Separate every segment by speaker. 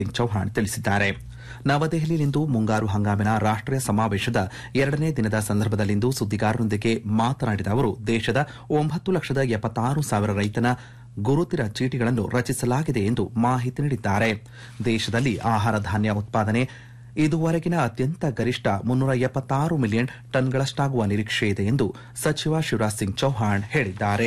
Speaker 1: ಸಿಂಗ್ ಚೌಹಾಣ್ ತಿಳಿಸಿದ್ದಾರೆ ನವದೆಹಲಿಯಲ್ಲಿಂದು ಮುಂಗಾರು ಹಂಗಾಮಿನ ರಾಷ್ಟೀಯ ಸಮಾವೇಶದ ಎರಡನೇ ದಿನದ ಸಂದರ್ಭದಲ್ಲಿಂದು ಸುದ್ದಿಗಾರರೊಂದಿಗೆ ಮಾತನಾಡಿದ ಅವರು ದೇಶದ ಒಂಬತ್ತು ಲಕ್ಷದ ಎಪ್ಪತ್ತಾರು ಸಾವಿರ ರೈತನ ಗುರುತಿನ ಚೀಟಿಗಳನ್ನು ರಚಿಸಲಾಗಿದೆ ಎಂದು ಮಾಹಿತಿ ನೀಡಿದ್ದಾರೆ ದೇಶದಲ್ಲಿ ಆಹಾರ ಧಾನ್ಯ ಉತ್ಪಾದನೆ ಇದುವರೆಗಿನ ಅತ್ಯಂತ ಗರಿಷ್ಠ ಮುನ್ನೂರ ಎಪ್ಪತ್ತಾರು ಮಿಲಿಯನ್ ಟನ್ಗಳಷ್ಟಾಗುವ ನಿರೀಕ್ಷೆ ಇದೆ ಎಂದು ಸಚಿವ ಶಿವರಾಜ್ ಸಿಂಗ್ ಚೌಹಾಣ್ ಹೇಳಿದ್ದಾರೆ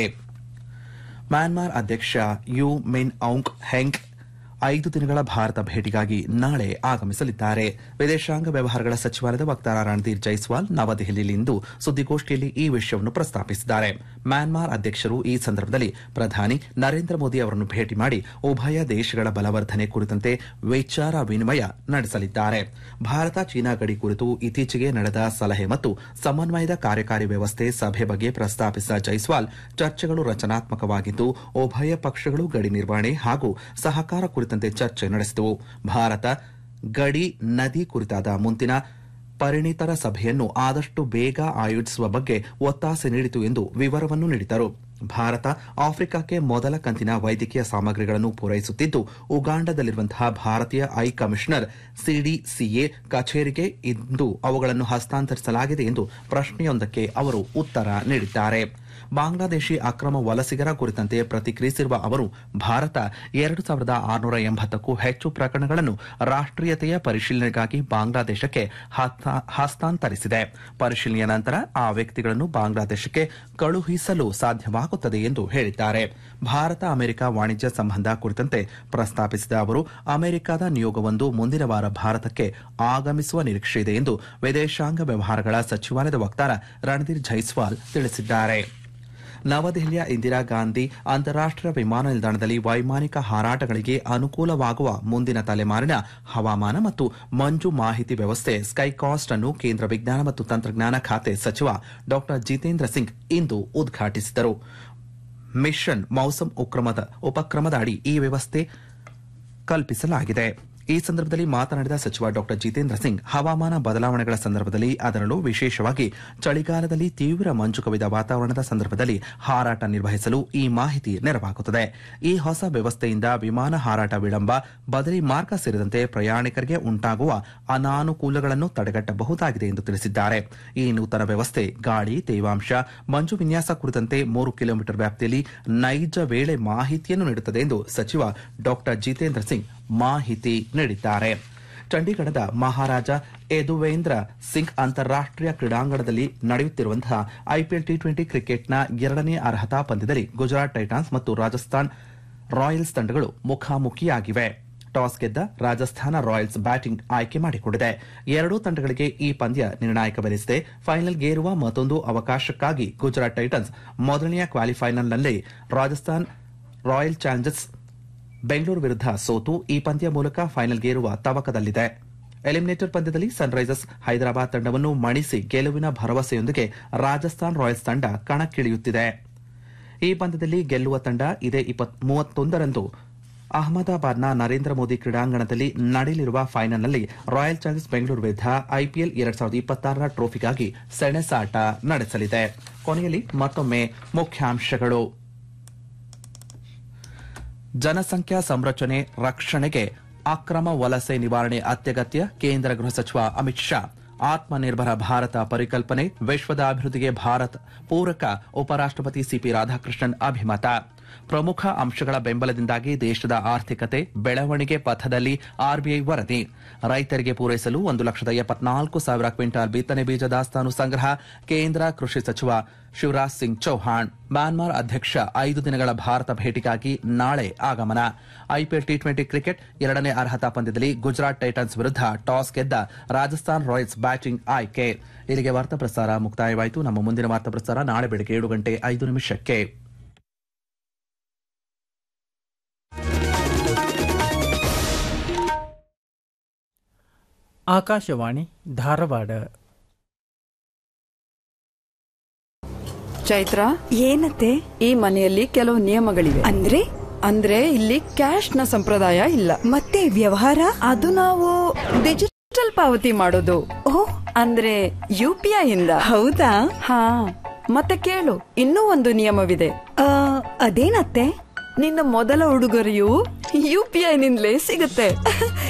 Speaker 1: ಮ್ಯಾನ್ಮಾರ್ ಅಧ್ಯಕ್ಷ ಯು ಮಿನ್ ಔಂಗ್ ಹೆಂಗ್ ಐದು ದಿನಗಳ ಭಾರತ ಭೇಟಿಗಾಗಿ ನಾಳೆ ಆಗಮಿಸಲಿದ್ದಾರೆ ವಿದೇಶಾಂಗ ವ್ಯವಹಾರಗಳ ಸಚಿವಾಲಯದ ವಕ್ತಾರ ರಣಧೀರ್ ಜೈಸ್ವಾಲ್ ನವದೆಹಲಿಯಲ್ಲಿಂದು ಸುದ್ದಿಗೋಷ್ಠಿಯಲ್ಲಿ ಈ ವಿಷಯವನ್ನು ಪ್ರಸ್ತಾಪಿಸಿದ್ದಾರೆ ಮ್ಯಾನ್ಮಾರ್ ಅಧ್ಯಕ್ಷರು ಈ ಸಂದರ್ಭದಲ್ಲಿ ಪ್ರಧಾನಿ ನರೇಂದ್ರ ಮೋದಿ ಅವರನ್ನು ಭೇಟಿ ಮಾಡಿ ಉಭಯ ದೇಶಗಳ ಬಲವರ್ಧನೆ ಕುರಿತಂತೆ ವಿಚಾರ ವಿನಿಮಯ ನಡೆಸಲಿದ್ದಾರೆ ಭಾರತ ಚೀನಾ ಗಡಿ ಕುರಿತು ಇತ್ತೀಚೆಗೆ ನಡೆದ ಸಲಹೆ ಮತ್ತು ಸಮನ್ವಯದ ಕಾರ್ಯಕಾರಿ ವ್ಯವಸ್ಥೆ ಸಭೆ ಬಗ್ಗೆ ಪ್ರಸ್ತಾಪಿಸಿದ ಜೈಸ್ವಾಲ್ ಚರ್ಚೆಗಳು ರಚನಾತ್ಮಕವಾಗಿದ್ದು ಉಭಯ ಪಕ್ಷಗಳು ಗಡಿ ನಿರ್ವಹಣೆ ಹಾಗೂ ಸಹಕಾರ ಕುರಿತಂತೆ ಚರ್ಚೆ ನಡೆಸಿದವು ಭಾರತ ಗಡಿ ನದಿ ಕುರಿತಾದ ಮುಂದಿನ ಪರಿಣಿತರ ಸಭೆಯನ್ನು ಆದಷ್ಟು ಬೇಗ ಆಯೋಜಿಸುವ ಬಗ್ಗೆ ಒತ್ತಾಸೆ ನೀಡಿತು ಎಂದು ವಿವರವನ್ನು ನೀಡಿದರು ಭಾರತ ಆಫ್ರಿಕಾಕ್ಕೆ ಮೊದಲ ಕಂತಿನ ವೈದ್ಯಕೀಯ ಸಾಮಗ್ರಿಗಳನ್ನು ಪೂರೈಸುತ್ತಿದ್ದು ಉಗಾಂಡದಲ್ಲಿರುವಂತಹ ಭಾರತೀಯ ಐ ಕಮಿಷನರ್ ಸಿಡಿಸಿಎ ಕಚೇರಿಗೆ ಇಂದು ಅವುಗಳನ್ನು ಹಸ್ತಾಂತರಿಸಲಾಗಿದೆ ಎಂದು ಪ್ರಶ್ನೆಯೊಂದಕ್ಕೆ ಅವರು ಉತ್ತರ ನೀಡಿದ್ದಾರೆ ಬಾಂಗ್ಲಾದೇಶಿ ಅಕ್ರಮ ವಲಸಿಗರ ಕುರಿತಂತೆ ಪ್ರತಿಕ್ರಿಯಿಸಿರುವ ಅವರು ಭಾರತ ಎರಡು ಸಾವಿರದ ಆರುನೂರ ಎಂಬತ್ತಕ್ಕೂ ಹೆಚ್ಚು ಪ್ರಕರಣಗಳನ್ನು ರಾಷ್ಟೀಯತೆಯ ಪರಿಶೀಲನೆಗಾಗಿ ಬಾಂಗ್ಲಾದೇಶಕ್ಕೆ ಹಸ್ತ- ಹಸ್ತಾಂತರಿಸಿದೆ ಪರಿಶೀಲನೆಯ ನಂತರ ಆ ವ್ಯಕ್ತಿಗಳನ್ನು ಬಾಂಗ್ಲಾದೇಶಕ್ಕೆ ಕಳುಹಿಸಲು ಸಾಧ್ಯವಾಗುತ್ತದೆ ಎಂದು ಹೇಳಿದ್ದಾರೆ ಭಾರತ ಅಮೆರಿಕ ವಾಣಿಜ್ಯ ಸಂಬಂಧ ಕುರಿತಂತೆ ಪ್ರಸ್ತಾಪಿಸಿದ ಅವರು ಅಮೆರಿಕದ ನಿಯೋಗವೊಂದು ಮುಂದಿನ ವಾರ ಭಾರತಕ್ಕೆ ಆಗಮಿಸುವ ನಿರೀಕ್ಷೆ ಇದೆ ಎಂದು ವಿದೇಶಾಂಗ ವ್ಯವಹಾರಗಳ ಸಚಿವಾಲಯದ ವಕ್ತಾರ ರಣಧೀರ್ ಜೈಸ್ವಾಲ್ ತಿಳಿಸಿದ್ದಾರೆ ನವದೆಹಲಿಯ ಇಂದಿರಾ ಗಾಂಧಿ ಅಂತಾರಾಷ್ಟೀಯ ವಿಮಾನ ನಿಲ್ದಾಣದಲ್ಲಿ ವೈಮಾನಿಕ ಹಾರಾಟಗಳಿಗೆ ಅನುಕೂಲವಾಗುವ ಮುಂದಿನ ತಲೆಮಾರಿನ ಹವಾಮಾನ ಮತ್ತು ಮಂಜು ಮಾಹಿತಿ ವ್ಯವಸ್ಥೆ ಸ್ಕೈಕಾಸ್ಟ್ ಅನ್ನು ಕೇಂದ್ರ ವಿಜ್ಞಾನ ಮತ್ತು ತಂತ್ರಜ್ಞಾನ ಖಾತೆ ಸಚಿವ ಡಾ ಜಿತೇಂದ್ರ ಸಿಂಗ್ ಇಂದು ಉದ್ಘಾಟಿಸಿದರು ಮಿಷನ್ ಮೌಸಮ್ ಉಕ್ರಮದ ಉಪಕ್ರಮದ ಅಡಿ ಈ ವ್ಯವಸ್ಥೆ ಕಲ್ಪಿಸಲಾಗಿದೆ ಈ ಸಂದರ್ಭದಲ್ಲಿ ಮಾತನಾಡಿದ ಸಚಿವ ಡಾ ಜಿತೇಂದ್ರ ಸಿಂಗ್ ಹವಾಮಾನ ಬದಲಾವಣೆಗಳ ಸಂದರ್ಭದಲ್ಲಿ ಅದರಲ್ಲೂ ವಿಶೇಷವಾಗಿ ಚಳಿಗಾಲದಲ್ಲಿ ತೀವ್ರ ಮಂಜು ಕವಿದ ವಾತಾವರಣದ ಸಂದರ್ಭದಲ್ಲಿ ಹಾರಾಟ ನಿರ್ವಹಿಸಲು ಈ ಮಾಹಿತಿ ನೆರವಾಗುತ್ತದೆ ಈ ಹೊಸ ವ್ಯವಸ್ಥೆಯಿಂದ ವಿಮಾನ ಹಾರಾಟ ವಿಳಂಬ ಬದಲಿ ಮಾರ್ಗ ಸೇರಿದಂತೆ ಪ್ರಯಾಣಿಕರಿಗೆ ಉಂಟಾಗುವ ಅನಾನುಕೂಲಗಳನ್ನು ತಡೆಗಟ್ಟಬಹುದಾಗಿದೆ ಎಂದು ತಿಳಿಸಿದ್ದಾರೆ ಈ ನೂತನ ವ್ಯವಸ್ಥೆ ಗಾಳಿ ತೇವಾಂಶ ಮಂಜು ವಿನ್ಯಾಸ ಕುರಿತಂತೆ ಮೂರು ಕಿಲೋಮೀಟರ್ ವ್ಯಾಪ್ತಿಯಲ್ಲಿ ನೈಜ ವೇಳೆ ಮಾಹಿತಿಯನ್ನು ನೀಡುತ್ತದೆ ಎಂದು ಸಚಿವ ಡಾ ಜಿತೇಂದ್ರ ಸಿಂಗ್ ಮಾಹಿತಿ ನೀಡಿದ್ದಾರೆ ಚಂಡೀಗಢದ ಮಹಾರಾಜ ಯದುವೇಂದ್ರ ಸಿಂಗ್ ಅಂತಾರಾಷ್ಟೀಯ ಕ್ರೀಡಾಂಗಣದಲ್ಲಿ ನಡೆಯುತ್ತಿರುವಂತಹ ಐಪಿಎಲ್ ಟಿ ಟ್ವೆಂಟಿ ಕ್ರಿಕೆಟ್ನ ಎರಡನೇ ಅರ್ಹತಾ ಪಂದ್ಯದಲ್ಲಿ ಗುಜರಾತ್ ಟೈಟಾನ್ಸ್ ಮತ್ತು ರಾಜಸ್ಥಾನ್ ರಾಯಲ್ಸ್ ತಂಡಗಳು ಮುಖಾಮುಖಿಯಾಗಿವೆ ಟಾಸ್ ಗೆದ್ದ ರಾಜಸ್ಥಾನ ರಾಯಲ್ಸ್ ಬ್ಯಾಟಿಂಗ್ ಆಯ್ಕೆ ಮಾಡಿಕೊಂಡಿದೆ ಎರಡೂ ತಂಡಗಳಿಗೆ ಈ ಪಂದ್ಯ ನಿರ್ಣಾಯಕವೆನಿಸಿದೆ ಫೈನಲ್ಗೇರುವ ಮತ್ತೊಂದು ಅವಕಾಶಕ್ಕಾಗಿ ಗುಜರಾತ್ ಟೈಟನ್ಸ್ ಮೊದಲನೆಯ ಕ್ವಾಲಿಫೈನಲ್ನಲ್ಲಿ ರಾಜಸ್ಥಾನ್ ರಾಯಲ್ ಚಾಲೆಂಜರ್ಸ್ ಬೆಂಗಳೂರು ವಿರುದ್ಧ ಸೋತು ಈ ಪಂದ್ಯ ಮೂಲಕ ಫೈನಲ್ಗೇರುವ ತವಕದಲ್ಲಿದೆ ಎಲಿಮಿನೇಟರ್ ಪಂದ್ಯದಲ್ಲಿ ಸನ್ರೈಸರ್ಸ್ ಹೈದರಾಬಾದ್ ತಂಡವನ್ನು ಮಣಿಸಿ ಗೆಲುವಿನ ಭರವಸೆಯೊಂದಿಗೆ ರಾಜಸ್ಥಾನ್ ರಾಯಲ್ಸ್ ತಂಡ ಕಣಕ್ಕಿಳಿಯುತ್ತಿದೆ ಈ ಪಂದ್ಯದಲ್ಲಿ ಗೆಲ್ಲುವ ತಂಡ ಇದೇ ಮೂವತ್ತೊಂದರಂದು ಅಹಮದಾಬಾದ್ನ ನರೇಂದ್ರ ಮೋದಿ ಕ್ರೀಡಾಂಗಣದಲ್ಲಿ ನಡೆಯಲಿರುವ ಫೈನಲ್ನಲ್ಲಿ ರಾಯಲ್ ಚಾಲೆಂಜರ್ಸ್ ಬೆಂಗಳೂರು ವಿರುದ್ಧ ಐಪಿಎಲ್ ಎರಡ್ ಸಾವಿರದ ಇಪ್ಪತ್ತಾರರ ಟ್ರೋಫಿಗಾಗಿ ಸೆಣಸಾಟ ನಡೆಸಲಿದೆ ಕೊನೆಯಲ್ಲಿ ಮತ್ತೊಮ್ಮೆ ಮುಖ್ಯಾಂಶಗಳು ಜನಸಂಖ್ಯಾ ಸಂರಚನೆ ರಕ್ಷಣೆಗೆ ಅಕ್ರಮ ವಲಸೆ ನಿವಾರಣೆ ಅತ್ಯಗತ್ಯ ಕೇಂದ್ರ ಗೃಹ ಸಚಿವ ಅಮಿತ್ ಶಾ ಆತ್ಮನಿರ್ಭರ ಭಾರತ ಪರಿಕಲ್ಪನೆ ವಿಶ್ವದ ಅಭಿವೃದ್ಧಿಗೆ ಭಾರತ ಪೂರಕ ಉಪರಾಷ್ಟಪತಿ ಸಿಪಿ ರಾಧಾಕೃಷ್ಣನ್ ಅಭಿಮತ ಪ್ರಮುಖ ಅಂಶಗಳ ಬೆಂಬಲದಿಂದಾಗಿ ದೇಶದ ಆರ್ಥಿಕತೆ ಬೆಳವಣಿಗೆ ಪಥದಲ್ಲಿ ಆರ್ಬಿಐ ವರದಿ ರೈತರಿಗೆ ಪೂರೈಸಲು ಒಂದು ಲಕ್ಷದ ಎಪ್ಪತ್ನಾಲ್ಕು ಸಾವಿರ ಕ್ವಿಂಟಾಲ್ ಬಿತ್ತನೆ ಬೀಜ ದಾಸ್ತಾನು ಸಂಗ್ರಹ ಕೇಂದ್ರ ಕೃಷಿ ಸಚಿವ ಶಿವರಾಜ್ ಸಿಂಗ್ ಚೌಹಾಣ್ ಮ್ಯಾನ್ಮಾರ್ ಅಧ್ಯಕ್ಷ ಐದು ದಿನಗಳ ಭಾರತ ಭೇಟಿಗಾಗಿ ನಾಳೆ ಆಗಮನ ಐಪಿಎಲ್ ಟಿ ಟ್ವೆಂಟಿ ಕ್ರಿಕೆಟ್ ಎರಡನೇ ಅರ್ಹತಾ ಪಂದ್ಯದಲ್ಲಿ ಗುಜರಾತ್ ಟೈಟನ್ಸ್ ವಿರುದ್ಧ ಟಾಸ್ ಗೆದ್ದ ರಾಜಸ್ಥಾನ್ ರಾಯಲ್ಸ್ ಬ್ಯಾಟಿಂಗ್ ಆಯ್ಕೆ ಇಲ್ಲಿಗೆ ವಾರ್ತಾ ಪ್ರಸಾರ ಮುಕ್ತಾಯವಾಯಿತು ನಮ್ಮ ಮುಂದಿನ ವಾರ್ತಾ ಪ್ರಸಾರ ನಾಳೆ ಬೆಳಗ್ಗೆ ಏಳು ಗಂಟೆ ಐದು ನಿಮಿಷಕ್ಕೆ
Speaker 2: ಆಕಾಶವಾಣಿ ಧಾರವಾಡ
Speaker 3: ಚೈತ್ರ
Speaker 4: ಏನತ್ತೆ
Speaker 3: ಈ ಮನೆಯಲ್ಲಿ ಕೆಲವು ನಿಯಮಗಳಿವೆ
Speaker 4: ಅಂದ್ರೆ
Speaker 3: ಅಂದ್ರೆ ಇಲ್ಲಿ ಕ್ಯಾಶ್ ನ ಸಂಪ್ರದಾಯ ಇಲ್ಲ
Speaker 4: ಮತ್ತೆ ವ್ಯವಹಾರ
Speaker 3: ಅದು ನಾವು ಡಿಜಿಟಲ್ ಪಾವತಿ ಮಾಡೋದು
Speaker 4: ಓ
Speaker 3: ಅಂದ್ರೆ ಯು ಪಿ ಐ ಇಂದ
Speaker 4: ಹೌದಾ
Speaker 3: ಹಾ ಮತ್ತೆ ಕೇಳು ಇನ್ನೂ ಒಂದು ನಿಯಮವಿದೆ
Speaker 4: ಆ, ಅದೇನತ್ತೆ
Speaker 3: ನಿನ್ನ ಮೊದಲ ಉಡುಗೊರೆಯು ಯು ಪಿ ಐ ನಿಂದಲೇ ಸಿಗುತ್ತೆ